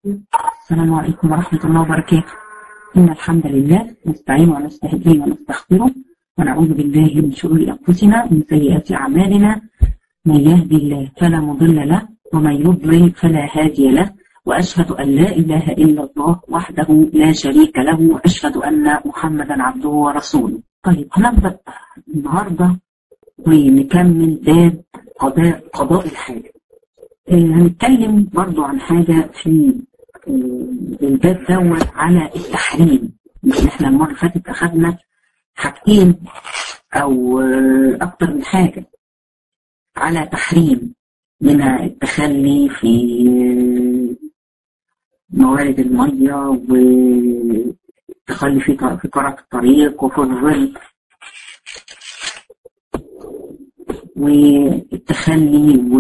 السلام عليكم ورحمة الله وبركاته إن الحمد لله نستعين ونستهديه ونستغفره ونعوذ بالله من شرور أنفسنا ومن سيئات أعمالنا من يهدي الله فلا مضل له ومن يضلل فلا هادي له وأشهد أن لا إله إلا الله وحده لا شريك له وأشهد أن محمدا عبده ورسوله طيب هنبدأ النهاردة ونكمل باب قضاء قضاء الحاجة آه، هنتكلم برضو عن حاجة في آه، الباب دوت على التحريم مش احنا المرة اللي فاتت أخذنا حاجتين أو آه، أكتر من حاجة على تحريم منها التخلي في موارد المية والتخلي في في قرة الطريق وفي الظل والتخلي و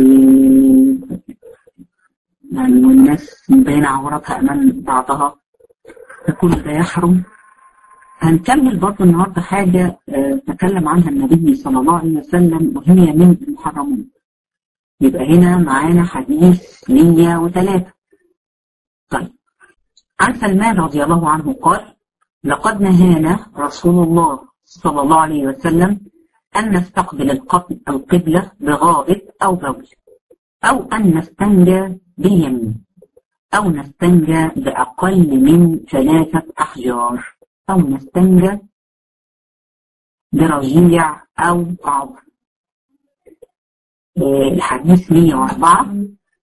يعني والناس مبين عوراتها أمام بعضها فكل ده يحرم هنكمل برضه النهارده حاجة آه، تكلم عنها النبي صلى الله عليه وسلم وهي من المحرمات يبقى هنا معانا حديث 103 طيب عن سلمان رضي الله عنه قال لقد نهانا رسول الله صلى الله عليه وسلم أن نستقبل القبل القبلة بغائط أو بول أو أن نستنجى باليمين أو نستنجى بأقل من ثلاثة أحجار أو نستنجى برجيع أو عظم آه، الحديث 104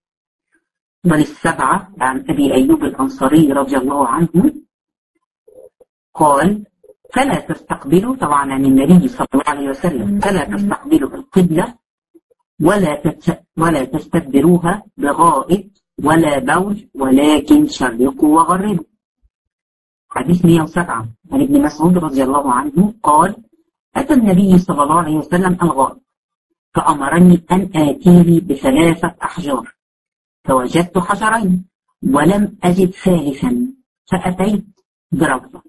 وللسبعة عن أبي أيوب الأنصاري رضي الله عنه قال فلا تستقبلوا طبعا عن النبي صلى الله عليه وسلم فلا تستقبلوا القبلة ولا تت- ولا تستدبروها بغائط ولا بول ولكن شرقوا وغربوا حديث 107 عن ابن مسعود رضي الله عنه قال أتى النبي صلى الله عليه وسلم الغائط فأمرني أن آتيه بثلاثة أحجار فوجدت حجرين ولم أجد ثالثا فأتيت بروضة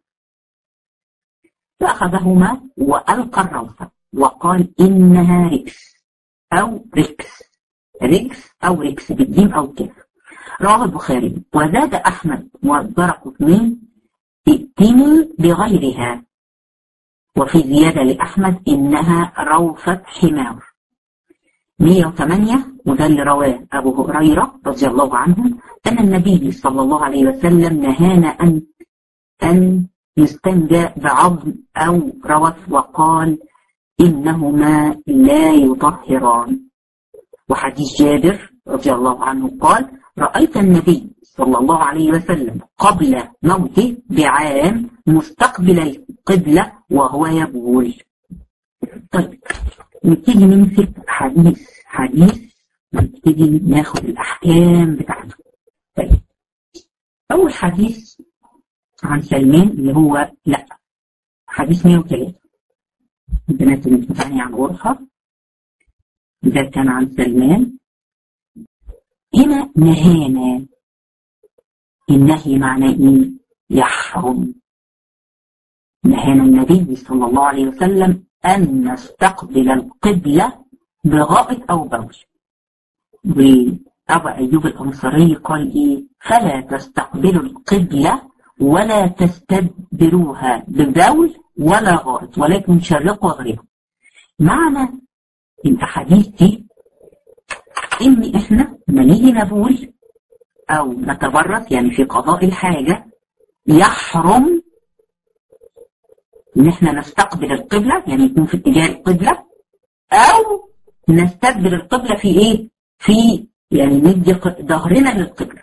فأخذهما وألقى الروثة وقال إنها ركس أو ركس ركس أو ركس بالجيم أو كاف رواه البخاري وزاد أحمد والدرق اثنين ائتني بغيرها وفي زيادة لأحمد إنها روثة حمار 108 وده اللي رواه أبو هريرة رضي الله عنه أن النبي صلى الله عليه وسلم نهانا أن أن يستنجى بعظم أو روث وقال إنهما لا يطهران وحديث جابر رضي الله عنه قال رأيت النبي صلى الله عليه وسلم قبل موته بعام مستقبل القبلة وهو يبول طيب نبتدي نمسك حديث حديث ونبتدي ناخد الأحكام بتاعته طيب أول حديث عن سلمان اللي هو لا حديث 103 البنات اللي بتتعني عن غرفة ده كان عن سلمان هنا نهانا النهي معناه ايه؟ يحرم نهانا النبي صلى الله عليه وسلم أن نستقبل القبلة بغائط أو بول وأبا أيوب الأنصاري قال إيه فلا تستقبلوا القبلة ولا تستدبروها ببول ولا غائط ولكن شرقوا وغربوا معنى الأحاديث دي إن إحنا لما نيجي نبول أو نتبرد يعني في قضاء الحاجة يحرم إن إحنا نستقبل القبلة يعني يكون في اتجاه القبلة أو نستدبر القبلة في إيه؟ في يعني ندي ق- ظهرنا للقبلة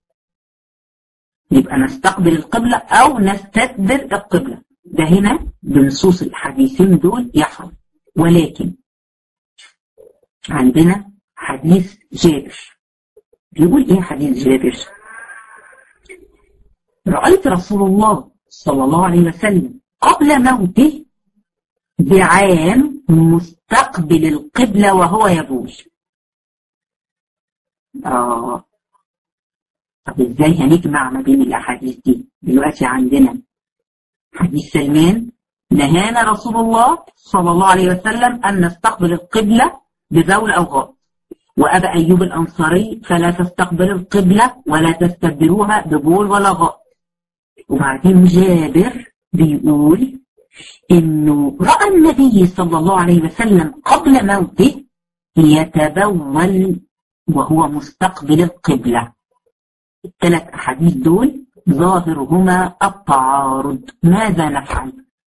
يبقى نستقبل القبلة أو نستدبر القبلة ده هنا بنصوص الحديثين دول يحرم ولكن عندنا حديث جابر بيقول ايه حديث جابر رأيت رسول الله صلى الله عليه وسلم قبل موته بعام مستقبل القبلة وهو يبول آه طب ازاي هنجمع ما بين الاحاديث دي دلوقتي عندنا حديث سلمان نهانا رسول الله صلى الله عليه وسلم ان نستقبل القبلة بزول او غائط وأبا أيوب الأنصاري فلا تستقبل القبلة ولا تستدبروها ببول ولا غائط وبعدين جابر بيقول إنه رأى النبي صلى الله عليه وسلم قبل موته يتبول وهو مستقبل القبلة الثلاث أحاديث دول ظاهرهما التعارض ماذا نفعل؟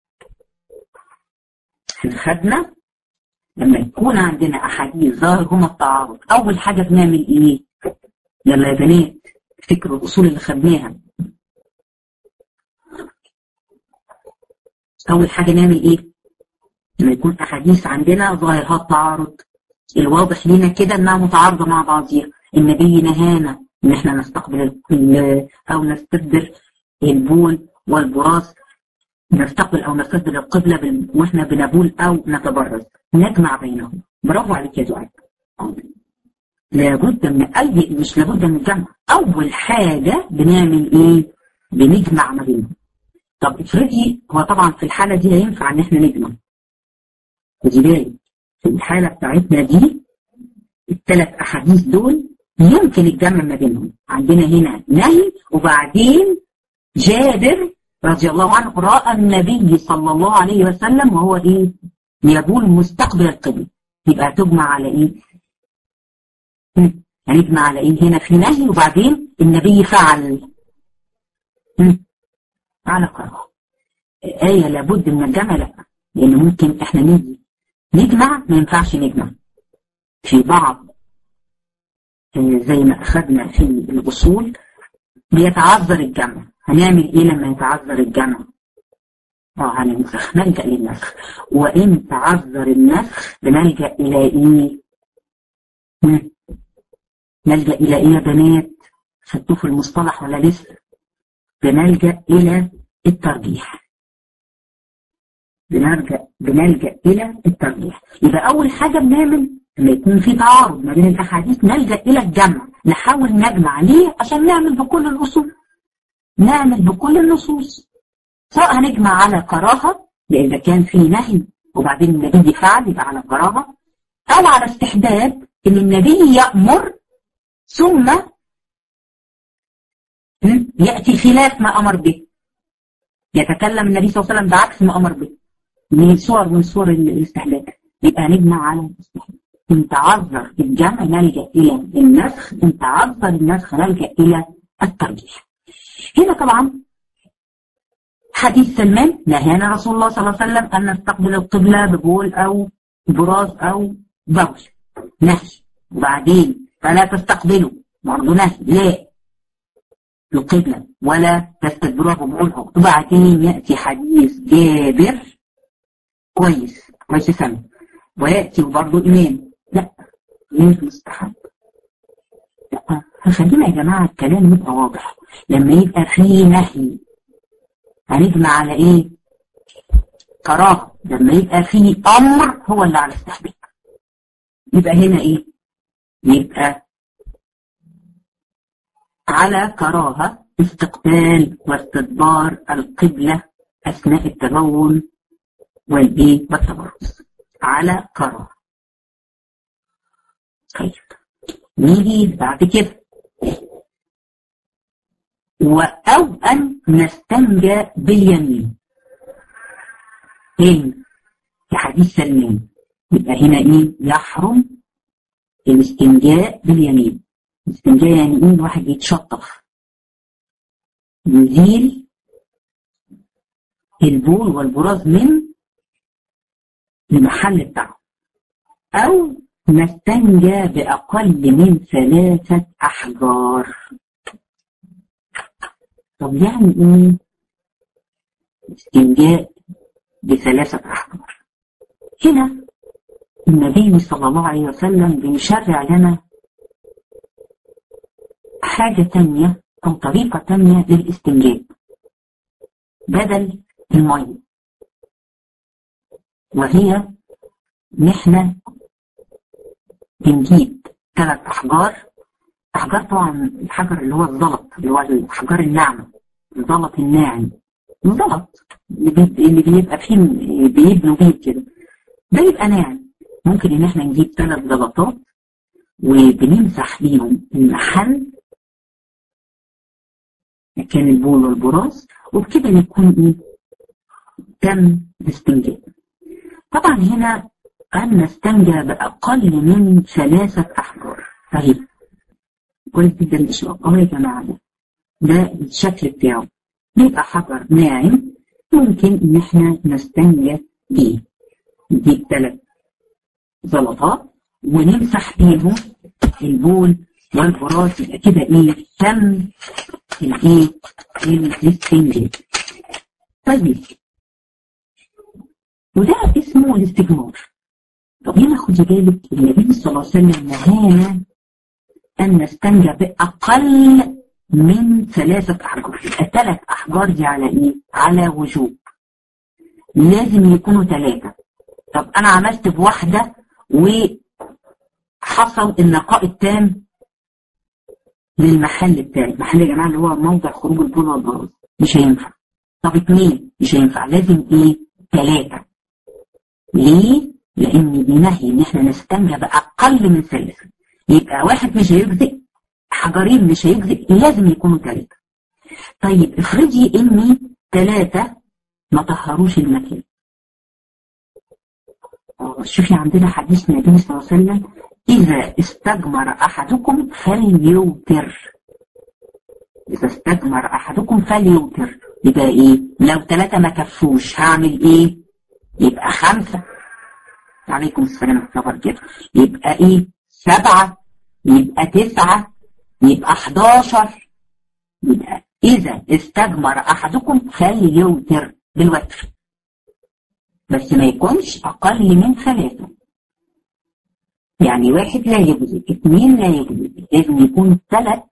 خدنا لما يكون عندنا أحاديث ظاهرهما التعارض أول حاجة بنعمل إيه؟ يلا يا بنات افتكروا الأصول اللي خدناها أول حاجة نعمل إيه؟ لما يكون أحاديث عندنا ظاهرها التعارض الواضح لينا كده إنها متعارضة مع بعضيها النبي نهانا إن إحنا نستقبل أو نستدبر البول والبراز نستقبل أو نستدبر القبلة وإحنا بنبول أو نتبرز نجمع بينهم برافو عليك يا دعاء لابد من أي مش لابد من الجمع أول حاجة بنعمل إيه؟ بنجمع ما بينهم طب افرضي هو طبعا في الحالة دي لا ينفع ان احنا نجمع خدي بالك في الحالة بتاعتنا دي الثلاث احاديث دول يمكن الجمع ما بينهم عندنا هنا نهي وبعدين جابر رضي الله عنه راى النبي صلى الله عليه وسلم وهو ايه يبول مستقبل القبل يبقى تجمع على ايه هنجمع على ايه هنا في نهي وبعدين النبي فعل على قراءة آية لابد من الجمع لا لأن ممكن إحنا نيجي نجمع ما ينفعش نجمع في بعض زي ما أخذنا في الأصول بيتعذر الجمع هنعمل إيه لما يتعذر الجمع؟ اه هننسخ نلجأ للنسخ وإن تعذر النسخ بنلجأ إلى إيه؟ نلجأ إلى إيه يا بنات؟ خدتوه في المصطلح ولا لسه؟ بنلجأ إلى الترجيح بنلجأ بنلجأ إلى الترجيح يبقى أول حاجة بنعمل لما يكون في تعارض ما بين الأحاديث نلجأ إلى الجمع نحاول نجمع ليه عشان نعمل بكل الأصول نعمل بكل النصوص سواء هنجمع على كراهة لإذا كان في نهي وبعدين النبي فعل يبقى على كراهة أو على استحباب إن النبي يأمر ثم يأتي خلاف ما أمر به يتكلم النبي صلى الله عليه وسلم بعكس ما أمر به من صور من صور الاستحباب يبقى نجمع على الاستحباب إن تعذر الجمع نلجأ إلى النسخ إن تعذر النسخ نلجأ إلى الترجيح هنا طبعا حديث سلمان نهانا رسول الله صلى الله عليه وسلم أن نستقبل القبلة ببول أو براز أو بول نهي وبعدين فلا تستقبلوا برضه نهي لا القبلة ولا تستدبروها بقولها وبعدين يأتي حديث جابر كويس كويس سنة ويأتي برضه إمام لا مش مستحب لا خلينا يا جماعة الكلام يبقى واضح لما يبقى فيه نهي هنجمع على ايه كراهة لما يبقى فيه أمر هو اللي على استحباب يبقى هنا ايه يبقى على كراهة استقبال واستدبار القبلة أثناء التبول والإيه والتبرز على كراهة طيب نيجي بعد كده أو أن نستنجى باليمين فين في حديث سلمان يبقى هنا إيه يحرم الاستنجاء باليمين الاستنجاء يعني ايه الواحد يتشطف يزيل البول والبراز من المحل بتاعه او نستنجى باقل من ثلاثة احجار طب يعني ايه استنجاء بثلاثة احجار هنا النبي صلى الله عليه وسلم بيشرع لنا حاجة تانية أو طريقة تانية للاستنجاب بدل المية وهي نحن بنجيب ثلاث أحجار أحجار طبعا الحجر اللي هو الزلط اللي هو الأحجار الناعمة الزلط الناعم الزلط اللي بيبقى فيه بيبنوا بيه كده ده يبقى ناعم ممكن إن احنا نجيب ثلاث زلطات وبنمسح بيهم المحل مكان البول والبراز وبكده يكون ايه تم الاستنجاء طبعا هنا أن نستنجى بأقل من ثلاثة أحجار طيب كويس جدا الإشراق أهو يا جماعة ده ده الشكل بتاعه بيبقى حجر ناعم ممكن إن إحنا نستنجى بيه نجيب ثلاث زلطات ونمسح بيهم البول والبراز يبقى كده إيه تم الإيه الاستنجاء طيب وده اسمه الاستجمار طب هنا خدي بالك النبي صلى الله عليه وسلم نهانا أن نستنجى بأقل من ثلاثة أحجار الثلاث أحجار دي على إيه؟ على وجوب لازم يكونوا ثلاثة طب أنا عملت بواحدة وحصل النقاء التام للمحل بتاعي المحل يا جماعة اللي هو موضع خروج البول والبراز مش هينفع طب اثنين مش هينفع لازم ايه ثلاثة ليه؟ لأن دي نهي إن إحنا نستنجى بأقل من ثلاثة يبقى واحد مش هيجزئ حجرين مش هيجزئ لازم يكونوا ثلاثة طيب افرضي إني ثلاثة ما طهروش المكان شوفي عندنا حديث النبي صلى الله عليه وسلم إذا استجمر أحدكم فليوتر إذا استجمر أحدكم فليوتر يبقى إيه؟ لو ثلاثة ما كفوش هعمل إيه؟ يبقى خمسة عليكم السلام ورحمة الله وبركاته يبقى ايه سبعة يبقى تسعة يبقى 11 يبقى إذا استجمر أحدكم فليوتر بالوتر بس ما يكونش أقل من ثلاثة يعني واحد لا يجزي اثنين لا يجزي لازم يكون ثلاث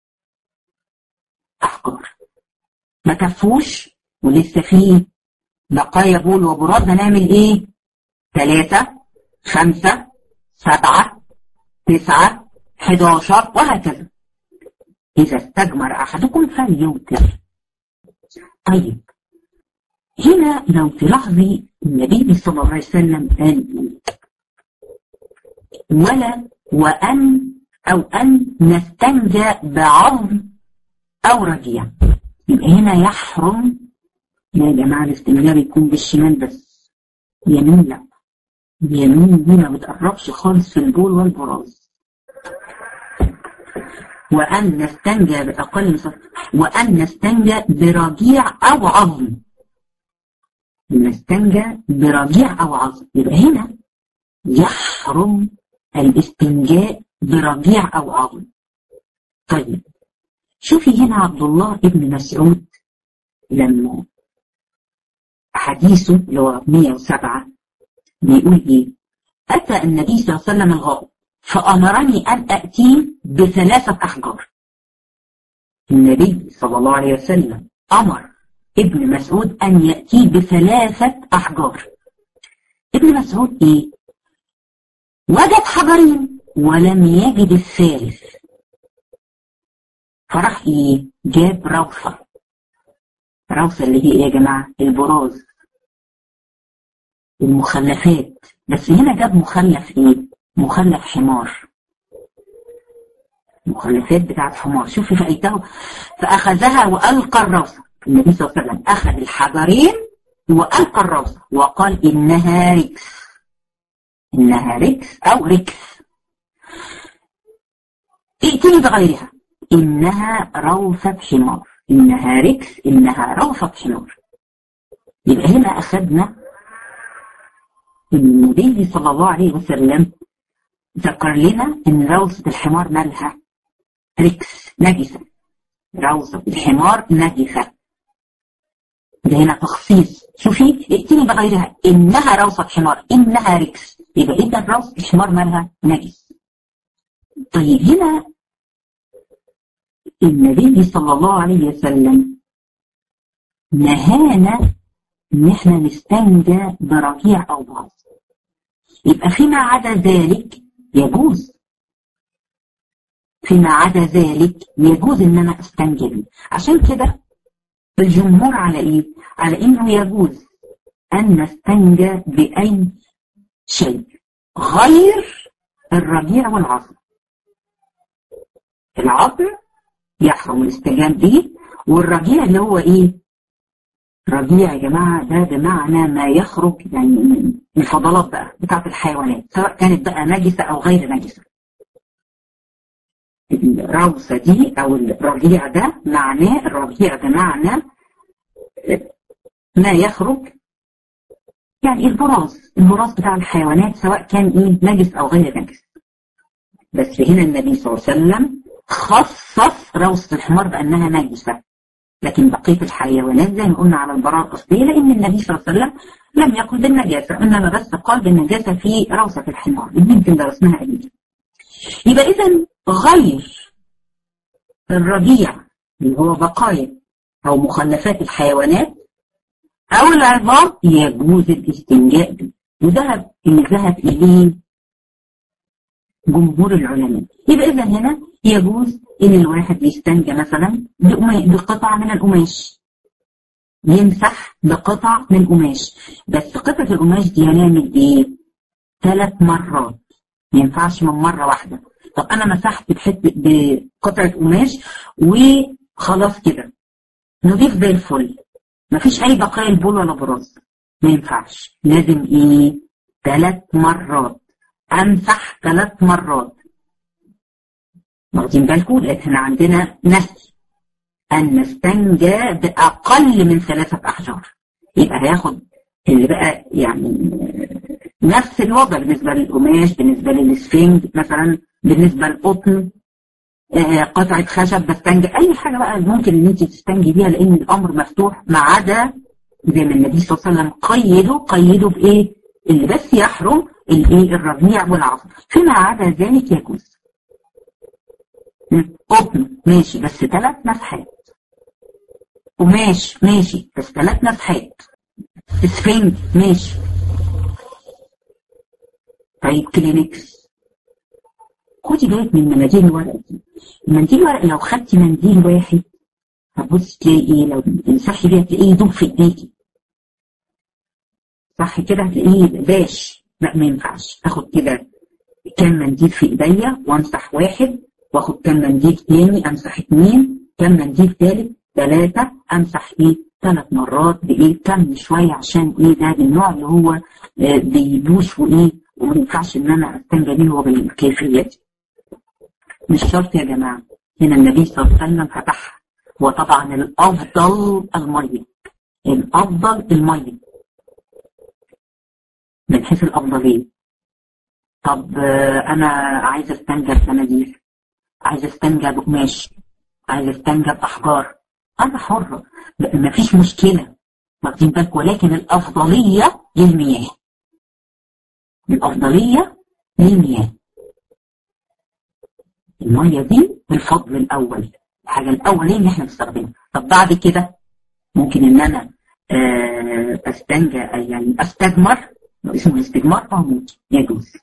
أحجار ما كفوش ولسه فيه بقايا بول وبراد هنعمل ايه ثلاثة خمسة سبعة تسعة حداشر وهكذا إذا استجمر أحدكم فليوتر طيب هنا لو تلاحظي النبي صلى الله عليه وسلم قال ولا وأن أو أن نستنجى بعظم أو رجيع يبقى هنا يحرم يا جماعة الاستنجاء بيكون بالشمال بس يمين لا اليمين دي ما بتقربش خالص في البول والبراز وأن نستنجى بأقل صف وأن نستنجى برجيع أو عظم نستنجى برجيع أو عظم يبقى هنا يحرم الاستنجاء برجيع أو عظم طيب شوفي هنا عبد الله ابن مسعود لما حديثه اللي هو 107 بيقول ايه اتى النبي صلى الله عليه وسلم الغائب فامرني ان اتيه بثلاثه احجار النبي صلى الله عليه وسلم امر ابن مسعود ان ياتيه بثلاثه احجار ابن مسعود ايه وجد حجرين ولم يجد الثالث فراح ايه جاب روثه روثه اللي هي ايه يا جماعه البراز المخلفات بس هنا جاب مخلف ايه مخلف حمار المخلفات بتاعت حمار شوفي فأيته فأخذها وألقى الروثة النبي صلى الله عليه وسلم أخذ الحجرين وألقى الروثة وقال إنها ركس إنها ركس أو ركس ائتني بغيرها إنها روثة حمار إنها ركس إنها روثة حمار يبقى هنا أخذنا النبي صلى الله عليه وسلم ذكر لنا ان روثة الحمار مالها ركس نجسة روثة الحمار نجسة ده هنا تخصيص شوفي ائتني بغيرها انها روثة حمار انها ركس يبقى اذا روثة الحمار مالها نجس طيب هنا النبي صلى الله عليه وسلم نهانا ان احنا نستنجى برجيع او بعض يبقى فيما عدا ذلك يجوز فيما عدا ذلك يجوز ان انا استنجد عشان كده الجمهور على ايه على انه يجوز ان نستنجى باي شيء غير الرجيع والعظم العظم يحرم الاستجام به والرجيع اللي هو ايه رجيع يا جماعة ده بمعنى ما يخرج يعني من الفضلات بقى بتاعت الحيوانات سواء كانت بقى نجسة أو غير نجسة الروثة دي أو الرجيع ده معناه الرجيع ده معنى ما يخرج يعني البراز البراز بتاع الحيوانات سواء كان ايه نجس أو غير نجس بس هنا النبي صلى الله عليه وسلم خصص روثة الحمار بأنها نجسة لكن بقية الحيوانات زي ما قلنا على البراءة الأصلية لأن النبي صلى الله عليه وسلم لم يقل بالنجاسة إنما بس قال بالنجاسة في روثة الحمار اللي يمكن درسناها قبل يبقى إذا غير الربيع اللي هو بقايا أو مخلفات الحيوانات أو العظام يجوز الاستنجاء به وذهب اللي ذهب إليه جمهور العلماء يبقى إذا هنا يجوز إن الواحد يستنجى مثلا بقطع من القماش يمسح بقطع من قماش بس قطعة القماش دي هنعمل إيه؟ ثلاث مرات ما ينفعش من مرة واحدة طب أنا مسحت بحتة بقطعة قماش وخلاص كده نضيف زي الفل مفيش أي بقايا البول ولا براز ما ينفعش لازم إيه؟ ثلاث مرات أمسح ثلاث مرات واخدين بالكم لان احنا عندنا نسي ان نستنجى باقل من ثلاثه احجار يبقى هياخد اللي بقى يعني نفس الوضع بالنسبه للقماش بالنسبه للسفنج مثلا بالنسبه للقطن آه قطعه خشب بستنجي اي حاجه بقى ممكن ان انت تستنجي بيها لان الامر مفتوح ما عدا زي ما النبي صلى الله عليه وسلم قيده قيده بايه؟ اللي بس يحرم الايه؟ الربيع والعصر فيما عدا ذلك يجوز قطن ماشي بس ثلاث مسحات قماش ماشي بس ثلاث مسحات سفنج ماشي طيب كلينكس خدي بالك من مناديل الورق دي المنديل الورق لو خدتي منديل واحد هتبصي تلاقي ايه لو تمسحي بيها تلاقيه يدوب في ايديكي صح كده هتلاقيه باش لا ما ينفعش اخد كده كام منديل في ايديا وامسح واحد واخد كام منديل تاني امسح اتنين كام منديل تالت ثلاثة امسح ايه ثلاث مرات بايه كم شوية عشان ايه ده النوع اللي هو آه بيدوش وايه وما ينفعش ان انا استنجى بيه هو بالكيفية دي مش شرط يا جماعة هنا النبي صلى الله عليه وسلم فتحها وطبعا الافضل المية الافضل المية من حيث الافضلية طب آه انا عايزة استنجى بمناديل عايز استنجى بقماش عايز استنجى باحجار انا حرة مفيش مشكلة واخدين بالك ولكن الافضلية للمياه الافضلية للمياه المية دي الفضل الاول الحاجة الاولية اللي احنا بنستخدمها طب بعد كده ممكن ان انا استنجى يعني استجمر اسمه الاستجمار اه ممكن يجوز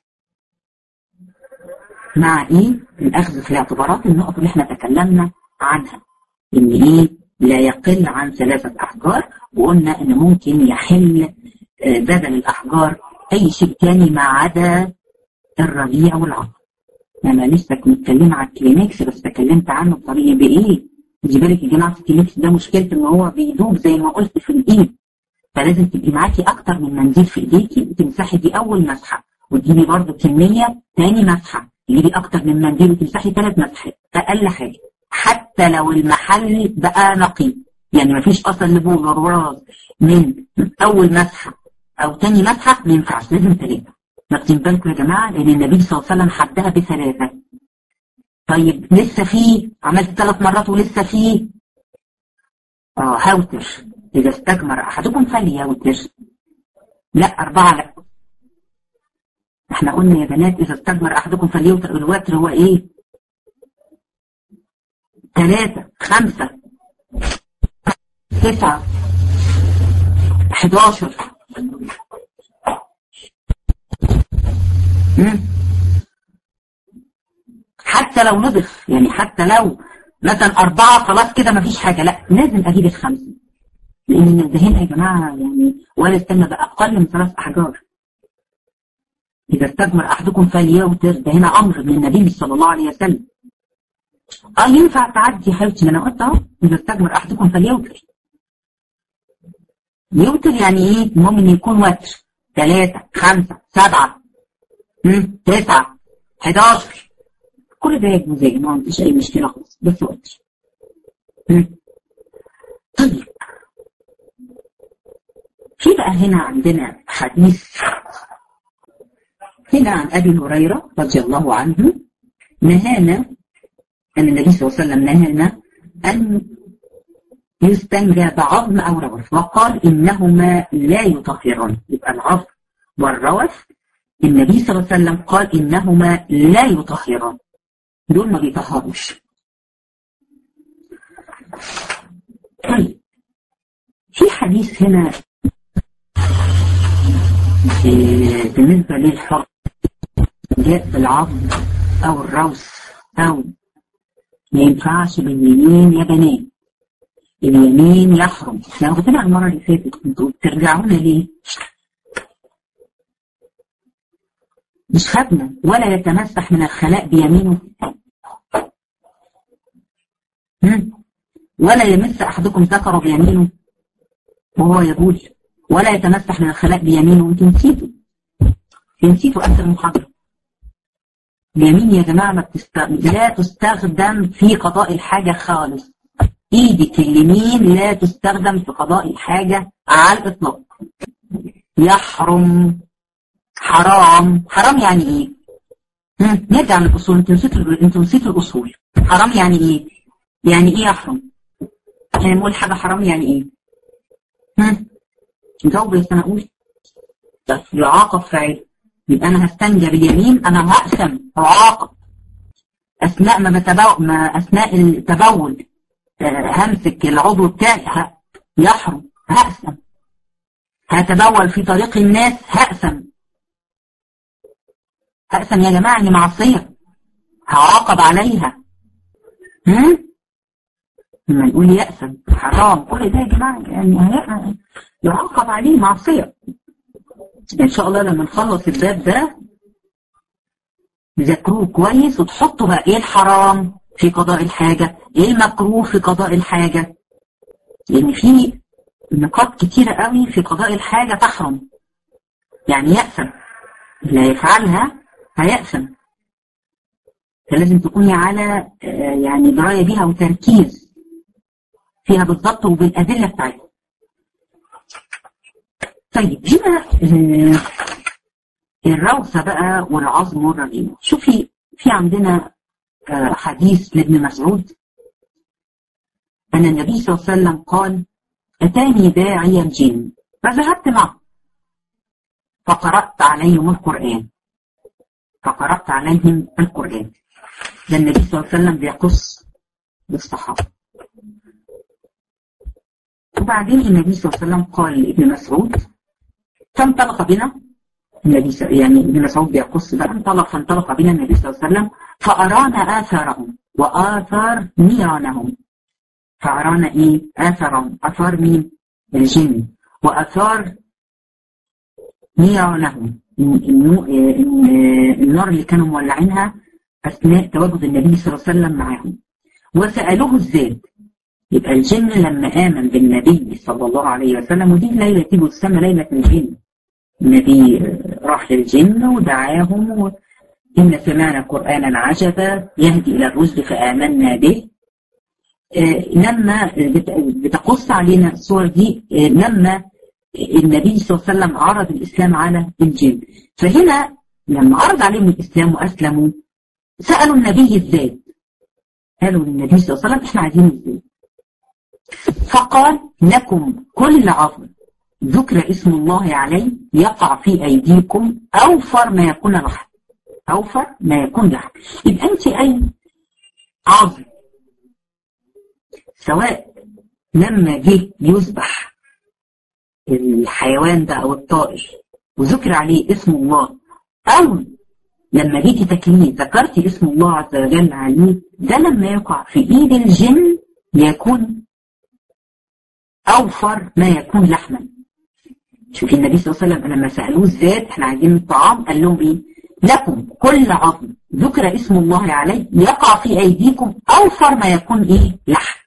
مع ايه الاخذ في الاعتبارات النقط اللي احنا تكلمنا عنها ان ايه لا يقل عن ثلاثة احجار وقلنا ان ممكن يحل بدل الاحجار اي شيء تاني ما عدا الربيع والعظم انا لسه كنت متكلمه على الكلينكس بس تكلمت عنه بطريقه بايه خدي بالك يا جماعه الكلينكس ده مشكلته ان هو بيدوب زي ما قلت في الايد فلازم تبقي معاكي اكتر من منديل في ايديكي تمسحي دي اول مسحه وتجيبي برضه كميه تاني مسحه تجيبي اكتر من منديل وتمسحي ثلاث مسحات اقل حاجه حتى لو المحل بقى نقي يعني مفيش اصلا لبول وراز من اول مسحه او تاني مسحه ما ينفعش لازم ثلاثه واخدين بالكم يا جماعه لان النبي صلى الله عليه وسلم حدها بثلاثه طيب لسه في عملت ثلاث مرات ولسه في اه هوتر اذا استجمر احدكم فليوتر لا اربعه لا احنا قلنا يا بنات اذا استجمر احدكم فليوتر الوتر هو ايه ثلاثة خمسة تسعة حداشر حتى لو نضف يعني حتى لو مثلا أربعة خلاص كده مفيش حاجة لا لازم أجيب الخمسة لأن الدهين يا جماعة يعني ولا استنى بأقل من ثلاث أحجار إذا استجمر أحدكم فليوتر ده هنا أمر من النبي صلى الله عليه وسلم اه ينفع تعدي يا حبيبتي ما انا قلت اهو اذا استجمر احدكم فليوتر يوتر يعني ايه؟ المهم ان يكون وتر ثلاثة خمسة سبعة مم، تسعة 11 كل ده يجوز يا جماعة مفيش أي مشكلة خالص بس وتر مم. طيب في بقى هنا عندنا حديث هنا عن أبي هريرة رضي الله عنه نهانا أن النبي صلى الله عليه وسلم نهانا أن يستنجى بعظم أو روث وقال إنهما لا يطهران يبقى العظم والروث النبي صلى الله عليه وسلم قال إنهما لا يطهران دول ما بيطهروش طيب في حديث هنا آه، بالنسبة للحر جاء بالعظم أو الروث أو ما ينفعش باليمين يا بنات اليمين يحرم احنا واخدينها المرة اللي فاتت كنتوا بترجعونا ليه؟ مش خدنا ولا يتمسح من الخلاء بيمينه هم؟ ولا يمس أحدكم ذكره بيمينه وهو يقول ولا يتمسح من الخلاء بيمينه انتوا نسيتوا نسيتوا أكثر المحاضرة اليمين يا جماعة ما بتست... لا تستخدم في قضاء الحاجة خالص ايدك اليمين لا تستخدم في قضاء الحاجة على الإطلاق يحرم حرام حرام يعني ايه هم، نرجع للأصول انتوا نسيتوا انتوا نسيتوا الأصول حرام يعني ايه يعني ايه يحرم يعني نقول حاجة حرام يعني ايه هم جاوب يا سنة أقول بس يعاقب فاعل يبقى أنا هستنجى باليمين أنا هقسم أعاقب أثناء ما بتبول ما أثناء التبول آه، همسك العضو بتاعي ه- يحرم هقسم هتبول في طريق الناس هقسم هقسم يا جماعة دي معصية هعاقب عليها هم؟ لما نقول يأسم حرام كل ده يا جماعة يعني هي- يعاقب عليه معصية إن شاء الله لما نخلص الباب ده ذاكروه كويس وتحطوا بقى إيه الحرام في قضاء الحاجة إيه المكروه في قضاء الحاجة لأن في نقاط كتيرة قوي في قضاء الحاجة تحرم يعني يأسم لا يفعلها هيأسم فلازم تكوني على آه، يعني دراية بيها وتركيز فيها بالضبط وبالأدلة بتاعتها طيب هنا آه، الروثة بقى والعظم والرجيم شوفي في عندنا آه، حديث لابن مسعود أن النبي صلى الله عليه وسلم قال أتاني داعي الجن فذهبت معه فقرأت عليهم القرآن فقرأت عليهم القرآن ده النبي صلى الله عليه وسلم بيقص بالصحابة وبعدين النبي صلى الله عليه وسلم قال لابن مسعود فانطلق بنا النبي صلى يعني ابن مسعود بيقص بقى انطلق فانطلق بنا النبي صلى الله عليه وسلم فأرانا آثارهم وآثار نيرانهم فأرانا إيه؟ آثارهم آثار مين؟ الجن وآثار نيرانهم النو- ال- النار اللي كانوا مولعينها أثناء تواجد النبي صلى الله عليه وسلم معاهم وسألوه الزاد يبقى الجن لما آمن بالنبي صلى الله عليه وسلم ودي ليلة تيجي تسمى ليلة الجن النبي آه، راح للجن ودعاهم و... إن سمعنا قرآنا عجبا يهدي إلى الرشد فآمنا به آه، لما بت- بتقص علينا الصور دي آه، لما النبي صلى الله عليه وسلم عرض الإسلام على الجن فهنا لما عرض عليهم الإسلام وأسلموا سألوا النبي إزاي قالوا للنبي صلى الله عليه وسلم إحنا عايزين إزاي فقال لكم كل عظم ذكر اسم الله عليه يقع في أيديكم أوفر ما يكون لحم أوفر ما يكون لحم يبقى أنت أي عظم سواء لما جه يذبح الحيوان ده أو الطائر وذكر عليه اسم الله أو لما جيتي تاكليه ذكرتي اسم الله عز وجل عليه ده لما يقع في ايد الجن يكون اوفر ما يكون لحما شوفي النبي صلى الله عليه وسلم لما سالوه ازاي احنا عايزين الطعام قال لهم ايه لكم كل عظم ذكر اسم الله عليه يقع في أيديكم أوفر ما يكون إيه لحم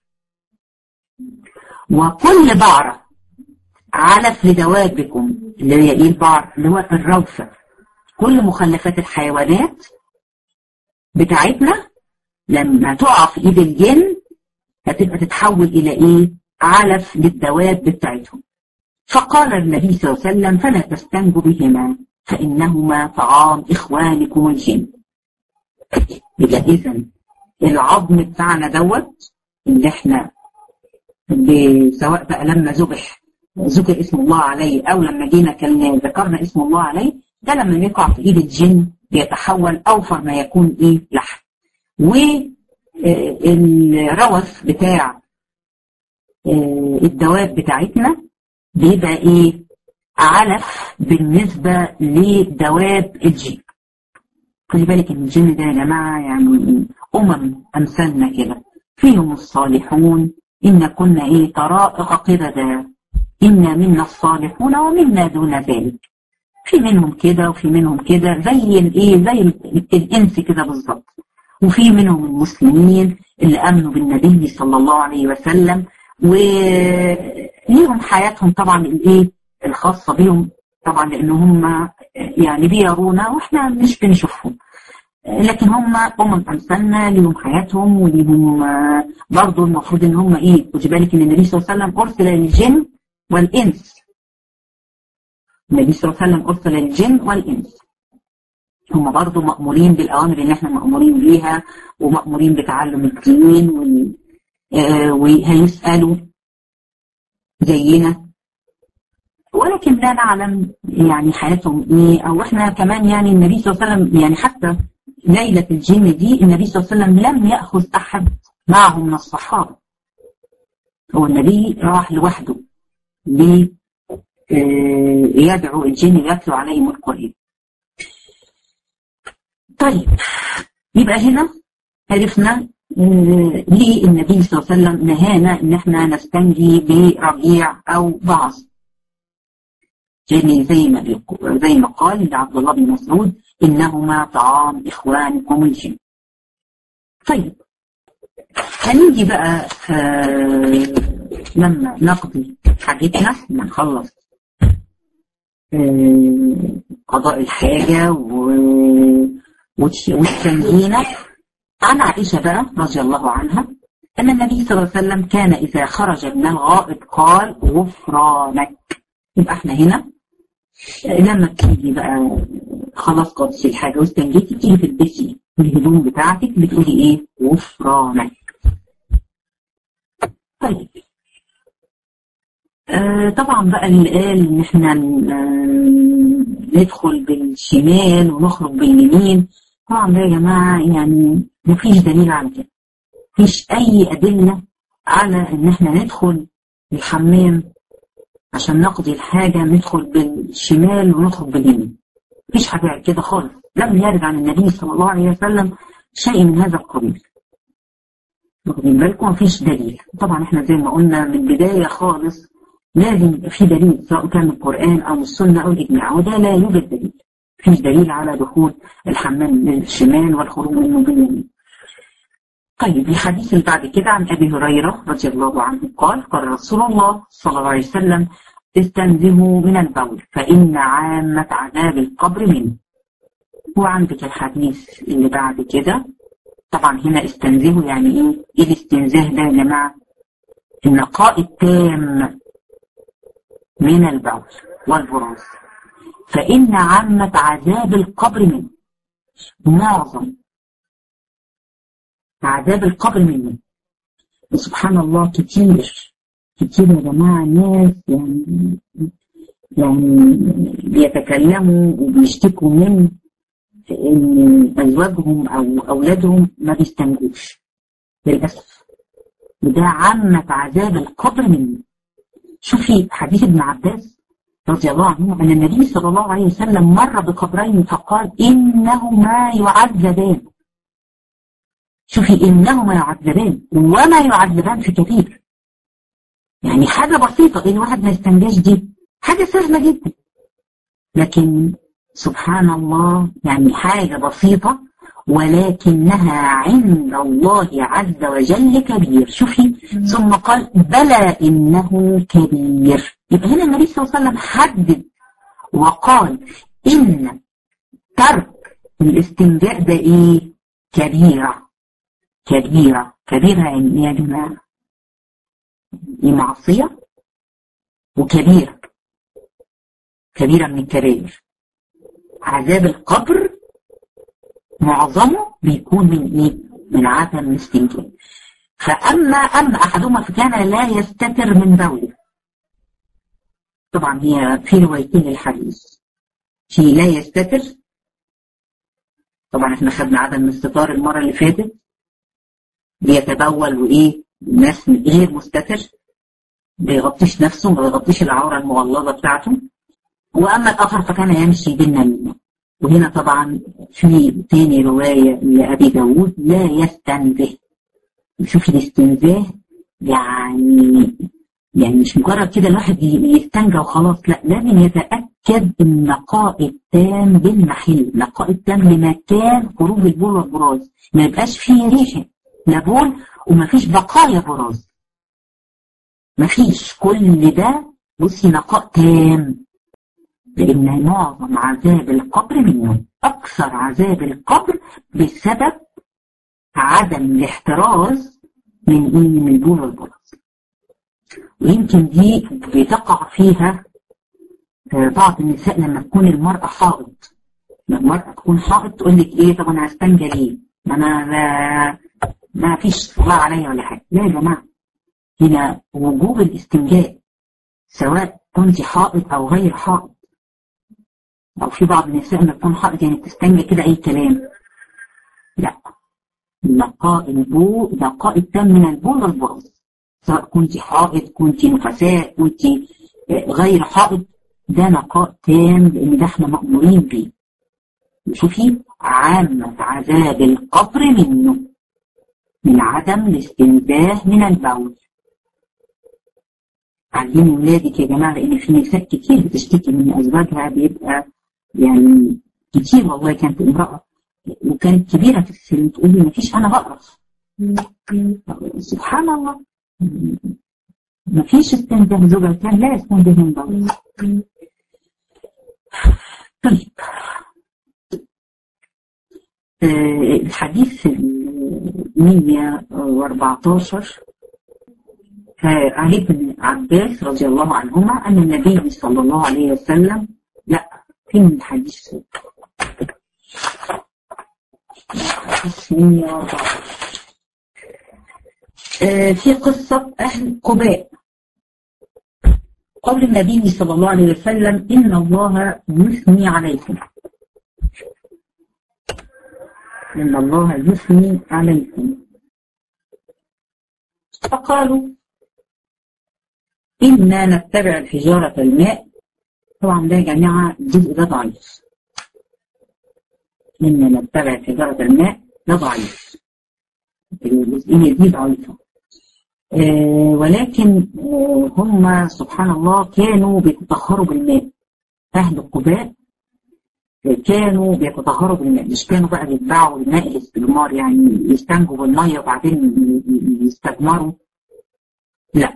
وكل بعرة علف لدوابكم اللي هي إيه البعر اللي هو الروثة كل مخلفات الحيوانات بتاعتنا لما تقع في إيد الجن هتبقى تتحول إلى إيه علف للدواب بتاعتهم فقال النبي صلى الله عليه وسلم فلا تستنجوا بهما فإنهما طعام إخوانكم الجن يبقى إذا العظم بتاعنا دوت اللي احنا سواء بقى لما ذبح ذكر اسم الله عليه أو لما جينا كان ذكرنا اسم الله عليه ده لما يقع في إيد الجن بيتحول أوفر ما يكون إيه لحم والروث بتاع الدواب بتاعتنا بيبقى ايه علف بالنسبة لدواب الجن خلي بالك ان الجن ده يا جماعة يعني امم امثالنا كده فيهم الصالحون ان كنا ايه طرائق قردة إنا منا الصالحون ومنا دون ذلك في منهم كده وفي منهم كده زي الايه زي الانس كده بالظبط وفي منهم المسلمين اللي امنوا بالنبي صلى الله عليه وسلم وليهم حياتهم طبعا الايه الخاصه بهم طبعا لان هم يعني بيرونا واحنا مش بنشوفهم لكن هم هم امثالنا ليهم حياتهم وليهم برضه المفروض ان هم ايه خدي بالك ان النبي صلى الله عليه وسلم ارسل للجن والانس النبي صلى الله عليه وسلم ارسل للجن والانس هم برضه مأمورين بالأوامر اللي احنا مأمورين بيها ومأمورين بتعلم الدين وال... آه وهيسألوا زينا ولكن لا نعلم يعني حياتهم ايه او احنا كمان يعني النبي صلى الله عليه وسلم يعني حتى ليلة الجن دي النبي صلى الله عليه وسلم لم يأخذ أحد معه من الصحابة هو النبي راح لوحده لي آه يدعو الجن يتلو عليهم القرآن طيب يبقى هنا عرفنا ليه النبي صلى الله عليه وسلم نهانا ان احنا نستنجي بربيع او بعض يعني زي ما زي ما قال لعبد الله بن مسعود انهما طعام اخوانكم الجن طيب هنيجي بقى آه لما نقضي حاجتنا لما نخلص آه قضاء الحاجة و والتنجينة عن عائشة بقى رضي الله عنها أن النبي صلى الله عليه وسلم كان إذا خرج من الغائط قال غفرانك يبقى احنا هنا لما تيجي بقى خلاص قضيتي الحاجة واستنجيتي تيجي تلبسي الهدوم بتاعتك بتقولي ايه غفرانك طيب آه طبعا بقى اللي قال ان احنا ندخل بالشمال ونخرج باليمين طبعا ده يا جماعة يعني مفيش دليل على كده مفيش أي أدلة على إن إحنا ندخل الحمام عشان نقضي الحاجة ندخل بالشمال ونخرج باليمين مفيش حاجة كده خالص لم يرد عن النبي صلى الله عليه وسلم شيء من هذا القبيل واخدين بالكم مفيش دليل طبعا احنا زي ما قلنا من البداية خالص لازم يبقى في دليل سواء كان من القرآن أو من السنة أو الإجماع وده لا يوجد دليل مفيش دليل على دخول الحمام للشمال والخروج منه باليمين. طيب الحديث اللي بعد كده عن ابي هريره رضي الله عنه قال قال رسول الله صلى الله عليه وسلم استنزهوا من البول فان عامه عذاب القبر منه. وعندك الحديث اللي بعد كده طبعا هنا استنزهوا يعني ايه؟ ايه الاستنزاه ده يا جماعه؟ النقاء التام من البول والبراز فإن عامة عذاب القبر منه معظم عذاب القبر منه سبحان الله كتير كتير يا جماعة ناس يعني يعني بيتكلموا وبيشتكوا من ان ازواجهم او اولادهم ما بيستنجوش للاسف وده عامة عذاب القبر منه شوفي حديث ابن عباس رضي الله عنه أن النبي صلى الله عليه وسلم مر بقبرين فقال إنهما يعذبان شوفي إنهما يعذبان وما يعذبان في كثير يعني حاجة بسيطة إن واحد ما يستنجاش دي حاجة سهلة جدا لكن سبحان الله يعني حاجة بسيطة ولكنها عند الله عز وجل كبير شوفي ثم قال بلى إنه كبير يبقى هنا النبي صلى الله عليه وسلم حدد وقال إن ترك الاستنجاء ده إيه كبيرة كبيرة كبيرة يعني إيه يا جماعة دي معصية وكبيرة كبيرة من الكبائر عذاب القبر معظمه بيكون من ايه؟ من عدم الاستنجاء فأما أما أحدهما فكان لا يستتر من بوله طبعا هي في روايتين للحديث في لا يستتر طبعا احنا خدنا عدم الاستطار المرة اللي فاتت بيتبول وإيه الناس غير مستتر بيغطيش نفسه ما بيغطيش العورة المغلظة بتاعته وأما الآخر فكان يمشي بالنميمة وهنا طبعا في تاني رواية لأبي داود لا يستنزه شوف الاستنزاه يعني يعني مش مجرد كده الواحد يستنجى وخلاص لا لازم يتأكد النقاء التام بالمحل نقاء التام لمكان خروج البول والبراز ما يبقاش فيه ريحة لا بول وما فيش بقايا براز ما فيش كل ده بصي نقاء تام لأن معظم عذاب القبر منه أكثر عذاب القبر بسبب عدم الاحتراز من إيه من البول والبراز ويمكن دي بتقع فيها بعض النساء لما تكون المرأة حائض لما المرأة تكون حائض تقول لك إيه طب أنا هستنجى ليه؟ ما أنا ما, ما فيش صلاة عليا ولا حاجة لا يا جماعة هنا وجوب الاستنجاء سواء كنت حائض أو غير حائض أو في بعض النساء لما تكون حائض يعني تستنجى كده أي كلام لا نقاء البول نقاء التام من البول والبراز سواء كنت حائض كنت نفساء كنت غير حائض ده نقاء تام لأن ده احنا مأمورين بيه شوفي عامة عذاب القبر منه من عدم الاستنزاه من البول علموا ولادك يا جماعة لأن في نساء كتير بتشتكي من أزواجها بيبقى يعني كتير والله كانت امرأة وكانت كبيرة في السن تقول لي مفيش أنا بقرف سبحان الله مفيش استنزاه زوجها كان لا يستنزه من بول طيب آه الحديث 114 عن ابن عباس رضي الله عنهما أن النبي صلى الله عليه وسلم لا فين الحديث آه في قصة أهل قباء قول النبي صلى الله عليه وسلم إن الله يثني عليكم إن الله يثني عليكم فقالوا إنا نتبع الحجارة الماء طبعا ده يا جماعة الجزء ده ضعيف إنا نتبع حجارة الماء ده ضعيف الجزئية دي ضعيفة آه ولكن آه هم سبحان الله كانوا بيتطهروا بالماء أهل القباء كانوا بيتطهروا بالماء مش كانوا بقى بيتباعوا الماء الاستجمار يعني يستنجوا بالمية وبعدين يستجمروا لا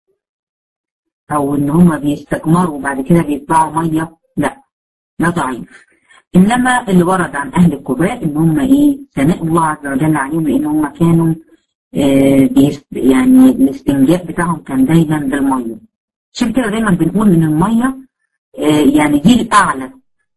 او ان هم بيستجمروا وبعد كده بيتباعوا ميه لا ده ضعيف انما اللي ورد عن اهل القباء ان هم ايه ثناء الله عز وجل عليهم لان هم كانوا آه يعني الاستنجاء بتاعهم كان دايما بالميه عشان كده دايما بنقول ان الميه آه يعني دي الاعلى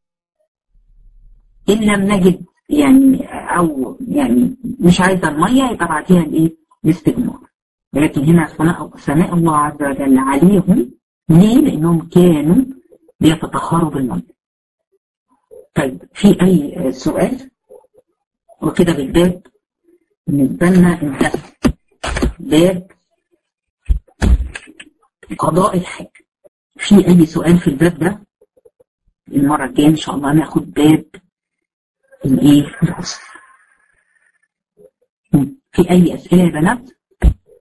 ان لم نجد يعني او يعني مش عايزه الميه يبقى بعديها الايه الاستجمار ولكن هنا ثناء ثناء الله عز وجل عليهم ليه؟ لأنهم كانوا بيتطهروا بالمية. طيب في أي سؤال؟ وكده بالباب بالنسبة لنا انتهى باب قضاء الحاج. في أي سؤال في الباب ده؟ المرة الجاية إن شاء الله ناخد باب الإيه؟ الغسل. في أي أسئلة يا بنات؟